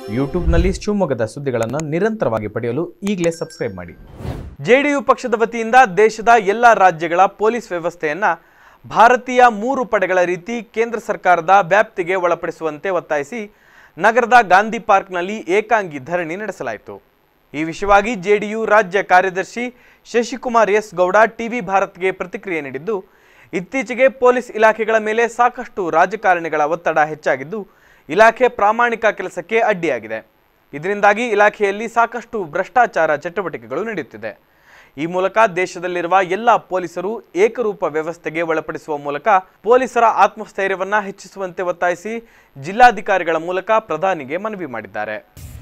ಯೂಟ್ಯೂಬ್ನಲ್ಲಿ ಶಿವಮೊಗ್ಗದ ಸುದ್ದಿಗಳನ್ನು ನಿರಂತರವಾಗಿ ಪಡೆಯಲು ಈಗಲೇ ಸಬ್ಸ್ಕ್ರೈಬ್ ಮಾಡಿ ಜೆಡಿಯು ಪಕ್ಷದ ವತಿಯಿಂದ ದೇಶದ ಎಲ್ಲ ರಾಜ್ಯಗಳ ಪೊಲೀಸ್ ವ್ಯವಸ್ಥೆಯನ್ನ ಭಾರತೀಯ ಮೂರು ಪಡೆಗಳ ರೀತಿ ಕೇಂದ್ರ ಸರ್ಕಾರದ ವ್ಯಾಪ್ತಿಗೆ ಒಳಪಡಿಸುವಂತೆ ಒತ್ತಾಯಿಸಿ ನಗರದ ಗಾಂಧಿ ಪಾರ್ಕ್ನಲ್ಲಿ ಏಕಾಂಗಿ ಧರಣಿ ನಡೆಸಲಾಯಿತು ಈ ವಿಷಯವಾಗಿ ಜೆಡಿಯು ರಾಜ್ಯ ಕಾರ್ಯದರ್ಶಿ ಶಶಿಕುಮಾರ್ ಎಸ್ ಗೌಡ ಟಿವಿ ಭಾರತ್ಗೆ ಪ್ರತಿಕ್ರಿಯೆ ನೀಡಿದ್ದು ಇತ್ತೀಚೆಗೆ ಪೊಲೀಸ್ ಇಲಾಖೆಗಳ ಮೇಲೆ ಸಾಕಷ್ಟು ರಾಜಕಾರಣಿಗಳ ಒತ್ತಡ ಹೆಚ್ಚಾಗಿದ್ದು ಇಲಾಖೆ ಪ್ರಾಮಾಣಿಕ ಕೆಲಸಕ್ಕೆ ಅಡ್ಡಿಯಾಗಿದೆ ಇದರಿಂದಾಗಿ ಇಲಾಖೆಯಲ್ಲಿ ಸಾಕಷ್ಟು ಭ್ರಷ್ಟಾಚಾರ ಚಟುವಟಿಕೆಗಳು ನಡೆಯುತ್ತಿದೆ ಈ ಮೂಲಕ ದೇಶದಲ್ಲಿರುವ ಎಲ್ಲ ಪೊಲೀಸರು ಏಕರೂಪ ವ್ಯವಸ್ಥೆಗೆ ಒಳಪಡಿಸುವ ಮೂಲಕ ಪೊಲೀಸರ ಆತ್ಮಸ್ಥೈರ್ಯವನ್ನ ಹೆಚ್ಚಿಸುವಂತೆ ಒತ್ತಾಯಿಸಿ ಜಿಲ್ಲಾಧಿಕಾರಿಗಳ ಮೂಲಕ ಪ್ರಧಾನಿಗೆ ಮನವಿ ಮಾಡಿದ್ದಾರೆ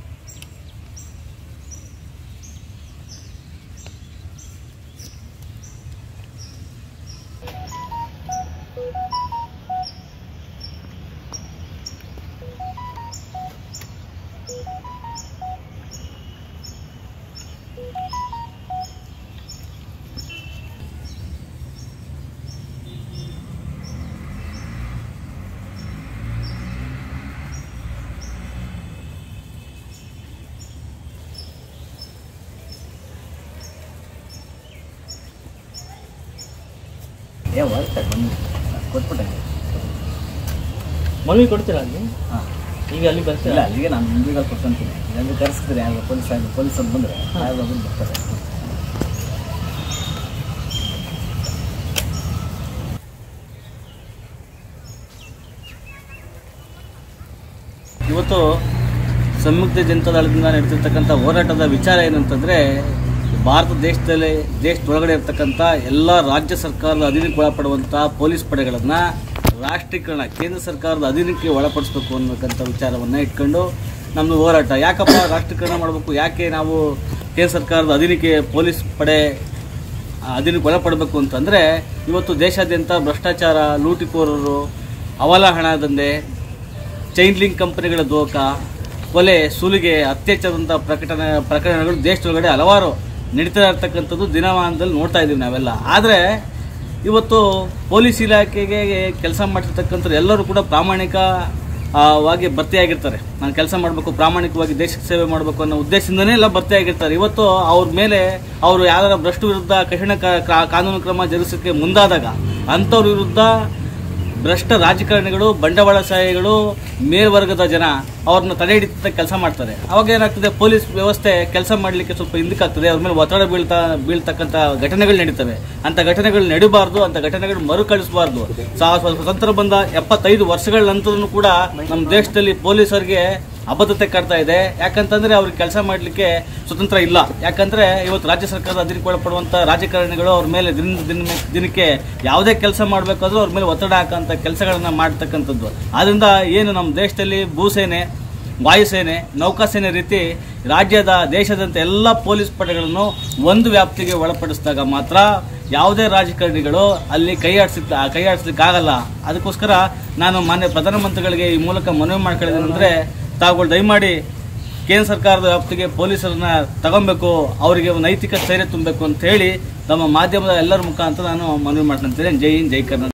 ಏ ಬರ್ತಾರೆ ಬಂದು ಕೊಟ್ಬಿಟ್ಟೆ ಮನವಿ ಕೊಡ್ತೀರಾ ಅಲ್ಲಿ ಹಾಂ ಈಗ ಅಲ್ಲಿ ಇಲ್ಲ ಬರ್ತೀರಾ ಅಲ್ಲಿಗೆ ನಾನು ಮುಂದಿಗೆ ಕೊಡ್ಕೊಂತೀನಿ ಅಲ್ಲಿ ಕರೆಸ್ತಾರೆ ಯಾರು ಪೊಲೀಸ್ ಆಗಿ ಪೊಲೀಸ್ ಅಂತ ಬಂದರೆ ಯಾರು ಬಂದು ಬರ್ತಾರೆ ಇವತ್ತು ಸಂಯುಕ್ತ ಜನತಾದಳದಿಂದ ನಡೆತಿರ್ತಕ್ಕಂಥ ಹೋರಾಟದ ವಿಚಾರ ಏನಂತಂದರೆ ಭಾರತ ದೇಶದಲ್ಲಿ ದೇಶದೊಳಗಡೆ ಇರ್ತಕ್ಕಂಥ ಎಲ್ಲ ರಾಜ್ಯ ಸರ್ಕಾರದ ಅಧೀನಕ್ಕೆ ಒಳಪಡುವಂಥ ಪೊಲೀಸ್ ಪಡೆಗಳನ್ನು ರಾಷ್ಟ್ರೀಕರಣ ಕೇಂದ್ರ ಸರ್ಕಾರದ ಅಧೀನಕ್ಕೆ ಒಳಪಡಿಸ್ಬೇಕು ಅನ್ನತಕ್ಕಂಥ ವಿಚಾರವನ್ನು ಇಟ್ಕೊಂಡು ನಮ್ಮದು ಹೋರಾಟ ಯಾಕಪ್ಪ ರಾಷ್ಟ್ರೀಕರಣ ಮಾಡಬೇಕು ಯಾಕೆ ನಾವು ಕೇಂದ್ರ ಸರ್ಕಾರದ ಅಧೀನಕ್ಕೆ ಪೊಲೀಸ್ ಪಡೆ ಅಧೀನಕ್ಕೆ ಒಳಪಡಬೇಕು ಅಂತಂದರೆ ಇವತ್ತು ದೇಶಾದ್ಯಂತ ಭ್ರಷ್ಟಾಚಾರ ಲೂಟಿಕೋರರು ಹವಾಲ ಹಣ ದಂಧೆ ಚೈನ್ ಲಿಂಕ್ ಕಂಪನಿಗಳ ದೋಖ ಕೊಲೆ ಸುಲಿಗೆ ಅತ್ಯಾಚಾರದಂಥ ಪ್ರಕಟಣೆ ಪ್ರಕರಣಗಳು ದೇಶದೊಳಗಡೆ ಹಲವಾರು ನಡೀತಾ ಇರ್ತಕ್ಕಂಥದ್ದು ದಿನಮಾನದಲ್ಲಿ ನೋಡ್ತಾ ಇದ್ದೀವಿ ನಾವೆಲ್ಲ ಆದರೆ ಇವತ್ತು ಪೊಲೀಸ್ ಇಲಾಖೆಗೆ ಕೆಲಸ ಮಾಡ್ತಿರ್ತಕ್ಕಂಥವ್ರು ಎಲ್ಲರೂ ಕೂಡ ಪ್ರಾಮಾಣಿಕ ಆ, ವಾಗಿ ಭರ್ತಿಯಾಗಿರ್ತಾರೆ ನಾನು ಕೆಲಸ ಮಾಡಬೇಕು ಪ್ರಾಮಾಣಿಕವಾಗಿ ದೇಶಕ್ಕೆ ಸೇವೆ ಮಾಡಬೇಕು ಅನ್ನೋ ಉದ್ದೇಶದಿಂದನೇ ಎಲ್ಲ ಭರ್ತಿಯಾಗಿರ್ತಾರೆ ಇವತ್ತು ಅವ್ರ ಮೇಲೆ ಅವರು ಯಾರ ಭ್ರಷ್ಟು ವಿರುದ್ಧ ಕಠಿಣ ಕ- ಕಾ- ಕಾನೂನು ಕ್ರಮ ಜರುಗಿಸೋಕ್ಕೆ ಮುಂದಾದಾಗ ಅಂಥವ್ರ ವಿರುದ್ಧ ಭ್ರಷ್ಟ ರಾಜಕಾರಣಿಗಳು ಬಂಡವಾಳಶಾಹಿಗಳು ಮೇಲ್ವರ್ಗದ ಜನ ಅವ್ರನ್ನ ತಡೆ ಹಿಡಿತ ಕೆಲಸ ಮಾಡ್ತಾರೆ ಅವಾಗ ಏನಾಗ್ತದೆ ಪೊಲೀಸ್ ವ್ಯವಸ್ಥೆ ಕೆಲಸ ಮಾಡಲಿಕ್ಕೆ ಸ್ವಲ್ಪ ಹಿಂದಕ್ಕಾಗ್ತದೆ ಅವ್ರ ಮೇಲೆ ಒತ್ತಡ ಬೀಳ್ತಾ ಬೀಳ್ತಕ್ಕಂಥ ಘಟನೆಗಳು ನಡೀತವೆ ಅಂತ ಘಟನೆಗಳು ನಡಿಬಾರ್ದು ಅಂತ ಘಟನೆಗಳು ಮರುಕಳಿಸಬಾರ್ದು ಸ್ವತಂತ್ರ ಬಂದ ಎಪ್ಪತ್ತೈದು ವರ್ಷಗಳ ನಂತರನೂ ಕೂಡ ನಮ್ಮ ದೇಶದಲ್ಲಿ ಪೊಲೀಸರಿಗೆ ಅಬದ್ಧತೆ ಕಾಡ್ತಾ ಇದೆ ಯಾಕಂತಂದ್ರೆ ಅವ್ರಿಗೆ ಕೆಲಸ ಮಾಡಲಿಕ್ಕೆ ಸ್ವತಂತ್ರ ಇಲ್ಲ ಯಾಕಂದ್ರೆ ಇವತ್ತು ರಾಜ್ಯ ಸರ್ಕಾರದ ಅಧೀನಕ್ಕೆ ಒಳಪಡುವಂತ ರಾಜಕಾರಣಿಗಳು ಅವ್ರ ಮೇಲೆ ದಿನ ದಿನ ದಿನಕ್ಕೆ ಯಾವುದೇ ಕೆಲಸ ಮಾಡಬೇಕಾದ್ರೂ ಅವ್ರ ಮೇಲೆ ಒತ್ತಡ ಹಾಕಂತ ಕೆಲಸಗಳನ್ನ ಮಾಡ್ತಕ್ಕಂಥದ್ದು ಆದ್ರಿಂದ ಏನು ನಮ್ಮ ದೇಶದಲ್ಲಿ ಭೂಸೇನೆ ವಾಯುಸೇನೆ ನೌಕಾಸೇನೆ ರೀತಿ ರಾಜ್ಯದ ದೇಶದಂತ ಎಲ್ಲ ಪೊಲೀಸ್ ಪಡೆಗಳನ್ನು ಒಂದು ವ್ಯಾಪ್ತಿಗೆ ಒಳಪಡಿಸಿದಾಗ ಮಾತ್ರ ಯಾವುದೇ ರಾಜಕಾರಣಿಗಳು ಅಲ್ಲಿ ಕೈ ಆಡಿಸ್ಲಿಕ್ಕೆ ಕೈ ಆಡಿಸ್ಲಿಕ್ಕೆ ಆಗಲ್ಲ ಅದಕ್ಕೋಸ್ಕರ ನಾನು ಮಾನ್ಯ ಪ್ರಧಾನಮಂತ್ರಿಗಳಿಗೆ ಈ ಮೂಲಕ ಮನವಿ ಮಾಡ್ಕೊಳ್ಳೋದೇನೆಂದ್ರೆ ತಾವುಗಳು ದಯಮಾಡಿ ಕೇಂದ್ರ ಸರ್ಕಾರದ ವ್ಯಾಪ್ತಿಗೆ ಪೊಲೀಸರನ್ನ ತಗೊಬೇಕು ಅವರಿಗೆ ಒಂದು ನೈತಿಕ ಸ್ಥೈರ್ಯ ತುಂಬಬೇಕು ಅಂತ ಹೇಳಿ ನಮ್ಮ ಮಾಧ್ಯಮದ ಎಲ್ಲರ ಮುಖಾಂತರ ನಾನು ಮನವಿ ಮಾಡ್ಕೊಂತೀನಿ ಜೈ ಹಿಂದ್ ಜೈ ಕರ್ನಾಟಕ